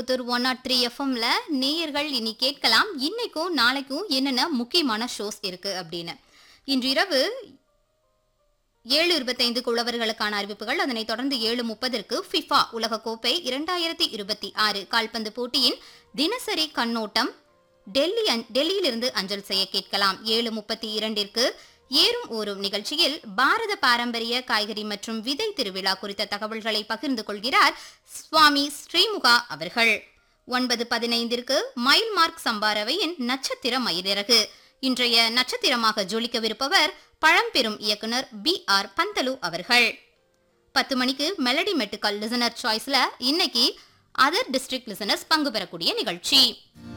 Coimbatore one not three எஃப்எம்ல நேயர்கள் இனி கேட்கலாம் இன்னைக்கும் நாளைக்கும் என்னென்ன முக்கியமான ஷோஸ் இருக்கு அப்படின்னு இன்று இரவு ஏழு இருபத்தைந்துக்கு உழவர்களுக்கான அறிவிப்புகள் அதனைத் தொடர்ந்து ஏழு முப்பதற்கு ஃபிஃபா உலகக்கோப்பை இரண்டாயிரத்தி இருபத்தி ஆறு கால்பந்து போட்டியின் தினசரி கண்ணோட்டம் டெல்லி அஞ்- டெல்லியிலிருந்து அஞ்சல் செய்ய கேட்கலாம் ஏழு முப்பத்தி இரண்டிற்கு ஏறும் ஊரும் நிகழ்ச்சியில் பாரத பாரம்பரிய காய்கறி மற்றும் விதை திருவிழா குறித்த தகவல்களை பகிர்ந்து கொள்கிறார் சுவாமி ஸ்ரீமுகா அவர்கள் ஒன்பது பதினைந்திற்கு மைல் மார்க் சம்பாரவையின் நட்சத்திர மயிலிறகு இன்றைய நட்சத்திரமாக ஜொலிக்கவிருப்பவர் பழம்பெரும் இயக்குனர் பி ஆர் பந்தலு அவர்கள் பத்து மணிக்கு மெலடி மெட்டுக்கல் லிசனர் சாய்ஸ்ல இன்னைக்கு அதர் டிஸ்ட்ரிக்ட் லிசனர்ஸ் பங்கு பெறக்கூடிய நிகழ்ச்சி